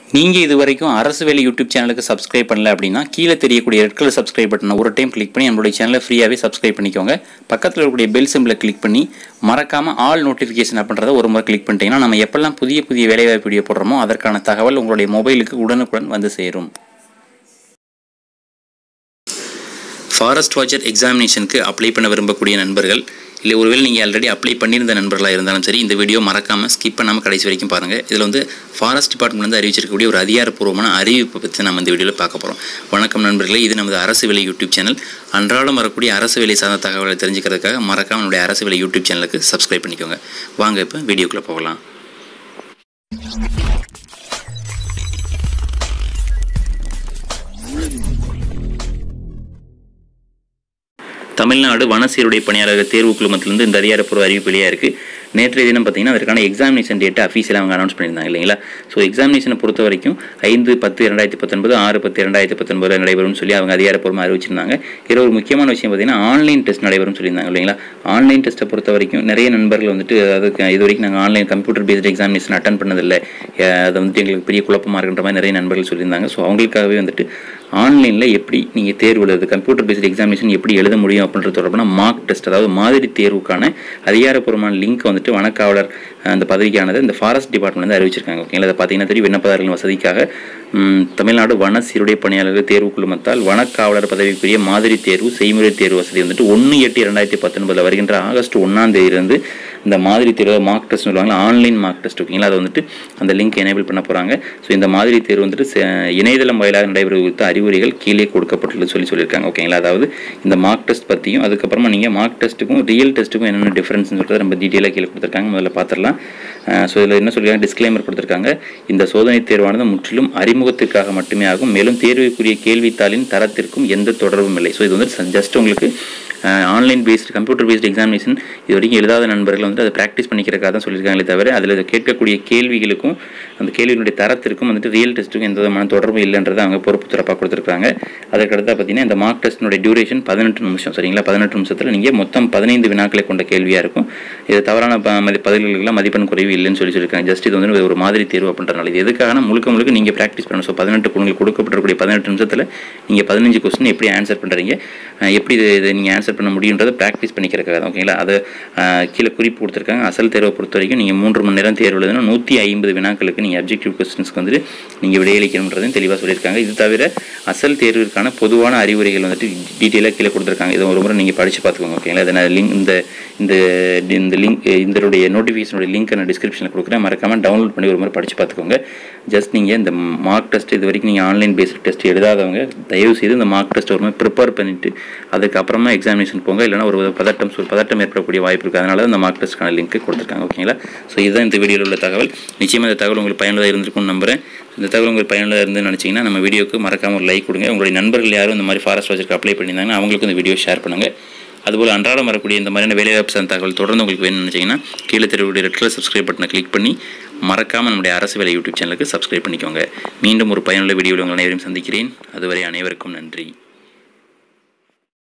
நீங்கள் இது வரைக்கும் அரசு வேலை யூடியூப் சேனலுக்கு சப்ஸ்கிரைப் பண்ணல அப்படின்னா கீழே தெரியக்கூடிய ரெட் கலர் சப்ஸ்கிரைப் பட்டனை ஒரு டைம் கிளிக் பண்ணி நம்மளுடைய சேனலை ஃப்ரீயாகவே சப்ஸ்கிரைப் பண்ணிக்கோங்க பக்கத்தில் இருக்கக்கூடிய பெல் சிம்பிளை கிளிக் பண்ணி மறக்காமல் ஆல் நோட்டிஃபிகேஷன் அப்படின்றத ஒரு முறை கிளிக் பண்ணிட்டீங்கன்னா நம்ம எப்பெல்லாம் புதிய புதிய வேலைவாய்ப்பு வீடியோ போடுறோமோ அதற்கான தகவல் உங்களுடைய மொபைலுக்கு உடனுக்குடன் வந்து சேரும் ஃபாரஸ்ட் வாட்சர் எக்ஸாமினேஷனுக்கு அப்ளை பண்ண விரும்பக்கூடிய நண்பர்கள் இல்லை ஒருவேளை நீங்கள் ஆல்ரெடி அப்ளை பண்ணியிருந்த நண்பர்களாக இருந்தாலும் சரி இந்த வீடியோ மறக்காமல் ஸ்கிப் பண்ணாமல் கடைசி வரைக்கும் பாருங்கள் இதில் வந்து ஃபாரஸ்ட் டிபார்ட்மெண்ட் வந்து அறிவிச்சிருக்கக்கூடிய ஒரு அதிகாரப்பூர்வமான அறிவிப்பை பற்றி நம்ம இந்த வீடியோவில் பார்க்க போகிறோம் வணக்கம் நண்பர்களே இது நமது அரசு வேலை யூடியூப் சேனல் அன்றாடம் வரக்கூடிய அரசு வேலை சார்ந்த தகவலை தெரிஞ்சுக்கிறதுக்காக மறக்காமல் நம்முடைய அரசு வேலை யூடியூப் சேனலுக்கு சப்ஸ்கிரைப் பண்ணிக்கோங்க வாங்க இப்போ வீடியோக்குள்ளே போகலாம் தமிழ்நாடு வனசீருடை பணியாளர்கள் தேர்வு குழுமத்திலிருந்து இந்த அதிகாரப்பூர்வ அறிவிப்பு வெளியாக இருக்குது நேற்றைய தினம் பார்த்தீங்கன்னா அதற்கான எக்ஸாமினேஷன் டேட்டை அஃபீஷியலாக அவங்க அனௌன்ஸ் பண்ணியிருந்தாங்க இல்லைங்களா ஸோ எக்ஸாமினேஷனை பொறுத்த வரைக்கும் ஐந்து பத்து இரண்டாயிரத்தி பத்தொன்பது ஆறு பத்து இரண்டாயிரத்தி பத்தொன்பது நடைபெறும்னு சொல்லி அவங்க அதிகாரப்பூர்வமாக அறிவிச்சிருந்தாங்க இதில் ஒரு முக்கியமான விஷயம் பார்த்தீங்கன்னா ஆன்லைன் டெஸ்ட் நடைபெறும் சொல்லியிருந்தாங்க இல்லைங்களா ஆன்லைன் டெஸ்ட்டை பொறுத்த வரைக்கும் நிறைய நண்பர்கள் வந்துட்டு அதுக்கு இது வரைக்கும் நாங்கள் online computer based examination attend பண்ணதில்லை அஹ் அது வந்துட்டு எங்களுக்கு பெரிய குழப்பமாக இருக்கின்ற மாதிரி நிறைய நண்பர்கள் சொல்லியிருந்தாங்க ஸோ அவங்களுக்காகவே வந்துட்டு ஆன்லைனில் எப்படி நீங்கள் தேர்வு எழுது கம்ப்யூட்டர் பேஸ்ட் எக்ஸாமினேஷன் எப்படி எழுத முடியும் அப்படின்றது தொடர்பான மார்க் டெஸ்ட் அதாவது மாதிரி தேர்வுக்கான அதிகாரப்பூர்வமான லிங்க் வந்துட்டு வனக்காவலர் அஹ், அந்த பதவிக்கானது இந்த ஃபாரஸ்ட் டிபார்ட்மெண்ட் வந்து அறிவிச்சிருக்காங்க ஓகேங்களா அதை பார்த்தீங்கன்னா தெரியும் விண்ணப்பதாரர்களின் வசதிக்காக ம், தமிழ்நாடு வன சீருடை பணியாளர்கள் தேர்வு குழுமத்தால் வனக்காவலர் பதவிக்குரிய மாதிரி தேர்வு செய்முறை தேர்வு வசதி வந்துட்டு ஒன்று எட்டு இரண்டாயிரத்தி பத்தொன்பதில் வருகின்ற ஆகஸ்ட் ஒன்றாம் தேதியிலிருந்து இந்த மாதிரி தேர்வு மார்க் டெஸ்ட் சொல்லுவாங்க ஆன்லைன் மார்க் டெஸ்ட் ஓகேங்களா அதை வந்துட்டு அந்த லிங்க் எனேபிள் பண்ண போகிறாங்க ஸோ இந்த மாதிரி தேர்வு வந்துட்டு செ- இணையதளம் வாயிலாக நடைபெறுவது குறித்த அறிவுரைகள் கீழே கொடுக்கப்பட்டுள்ளது சொல்லி சொல்லியிருக்காங்க ஓகேங்களா அதாவது இந்த மார்க் டெஸ்ட் பற்றியும் அதுக்கப்புறமா நீங்கள் மார்க் டெஸ்ட்டுக்கும் ரியல் டெஸ்ட்டுக்கும் என்னென்ன டிஃப்ரென்ஸ்னு சொல்லிட்டு ரொம்ப டீட்டெயிலாக கீழே கொடுத்துருக்காங்க முதல்ல பார்த்துடலாம் ஸோ இதில் என்ன சொல்லியிருக்காங்க டிஸ்க்ளைமர் கொடுத்துருக்காங்க இந்த சோதனை தேர்வானது முற்றிலும் அறிமுகத்திற்காக மட்டுமே ஆகும் மேலும் தேர்வுக்குரிய கேள்வித்தாளின் தரத்திற்கும் எந்த தொடர்பும் இல்லை ஸோ இது வந்து ஜஸ்ட் உங்களுக்கு online based computer based examination இது வரைக்கும் எழுதாத நண்பர்கள் வந்து அதை ப்ராக்டிஸ் பண்ணிக்கிறக்காக தான் சொல்லியிருக்காங்களே தவிர அதில் கேட்கக்கூடிய கேள்விகளுக்கும் அந்த கேள்வியினுடைய தரத்திற்கும் வந்துட்டு ரியல் டெஸ்ட்டுக்கும் எந்த விதமான தொடர்பும் இல்லைன்றதை அவங்க பொறுப்பு சிறப்பாக கொடுத்துருக்காங்க அதுக்கடுத்து பார்த்தீங்கன்னா இந்த மார்க் டெஸ்ட்டினுடைய டியூரேஷன் பதினெட்டு நிமிஷம் சரிங்களா பதினெட்டு நிமிஷத்தில் நீங்கள் மொத்தம் பதினைந்து வினாக்களை கொண்ட கேள்வியாக இருக்கும் இது தவறான ப- மதி பதில்களுக்கெல்லாம் மதிப்பெண் குறைவு இல்லைன்னு சொல்லி சொல்லியிருக்காங்க ஜஸ்ட் இது வந்து ஒரு மாதிரி தேர்வு அப்படின்றனால இது எதுக்காக முழுக்க முழுக்க நீங்கள் ப்ராக்டிஸ் பண்ணணும் ஸோ பதினெட்டு உங்களுக்கு கொடுக்கப்பட்டிருக்கக்கூடிய பதினெட்டு நிமிஷத்தில் நீங்கள் பதினஞ்சு கொஸ்டின் எப்படி ஆன்சர் பண்ணுறீங்க எப்படி இது இதை நீங்கள் ஆன்சர் பண்ண முடியுன்றதை ப்ராக்டிஸ் பண்ணிக்கிறதுக்காக தான் ஓகேங்களா அதை அஹ், கீழே குறிப்பு கொடுத்துருக்காங்க அசல் தேர்வை பொறுத்த வரைக்கும் நீங்கள் மூன்று மணி நேரம் தேர்வு எழுதணும் நூற்றி ஐம்பது வினாக்களுக்கு நீங்கள் அப்ஜெக்டிவ் கொஸ்டின்ஸ்க்கு வந்துட்டு நீங்கள் விடையளிக்கணுன்றதையும் தெளிவாக சொல்லியிருக்காங்க இது தவிர அசல் தேர்விற்கான பொதுவான அறிவுரைகள் வந்துட்டு டீட்டெயிலாக கீழே கொடுத்துருக்காங்க இதை ஒரு முறை நீங்கள் படித்து பார்த்துக்கோங்க ஓகேங்களா இதை நான் லிங்க் இந்த இந்த இந்த லிங்க் இதனுடைய நோட்டிஃபிகேஷனுடைய லிங்க் நான் டிஸ்கிரிப்ஷனில் கொடுக்குறேன் மறக்காமல் டவுன்லோட் பண்ணி ஒரு முறை படித்து பார்த்துக்கோங்க ஜஸ்ட் நீங்கள் இந்த மார்க் டெஸ்ட் இது வரைக்கும் நீங்கள் ஆன்லைன் பேஸ்ட் டெஸ்ட் எழுதாதவங்க தயவு செய்து இந்த மார்க் டெஸ்ட் ஒரு மாதிரி ப்ரிப்பேர் பண்ணிவிட்டு அதுக்கப்புறமா எக்ஸாமினேஷன் போங்க இல்லைனா ஒரு பதட்டம் ஒரு பதட்டம் ஏற்படக்கூடிய வாய்ப்பு இருக்குது அதனால தான் இந்த மார்க் டெஸ்ட்க்கான லிங்க் கொடுத்துருக்காங்க ஓகேங்களா ஸோ இதுதான் இந்த வீடியோவில் உள்ள தகவல் நிச்சயமாக இந்த தகவல் உங்களுக்கு பயனுள்ளதாக இருந்திருக்கும்னு நம்புறேன் இந்த தகவல் உங்களுக்கு பயனுள்ளதாக இருந்துன்னு நினச்சிங்கன்னா நம்ம வீடியோக்கு மறக்காம ஒரு லைக் கொடுங்க உங்களுடைய நண்பர்கள் யாரும் இந்த மாதிரி ஃபாரஸ்ட் வாட்சருக்கு அப்ளை பண்ணியிருந்தாங்கன்னா அவங்களுக்கு இந்த வீடியோ ஷேர் பண்ணுங்கள் அதுபோல் அன்றாடம் வரக்கூடிய இந்த மாதிரியான வேலைவாய்ப்பு சார்ந்த தகவல் தொடர்ந்து உங்களுக்கு வேணும்னு நினச்சிங்கன்னா கீழே தெருவுடைய ரெட் கலர் சப்ஸ்கிரைப் பட்டனை கிளிக் பண்ணி மறக்காமல் நம்முடைய அரசு வேலை யூடியூப் சேனலுக்கு சப்ஸ்கிரைப் பண்ணிக்கோங்க மீண்டும் ஒரு பயனுள்ள வீடியோவில் உங்கள் அனைவரையும் சந்திக்கிறேன் அதுவரை அனைவருக்கும் நன்றி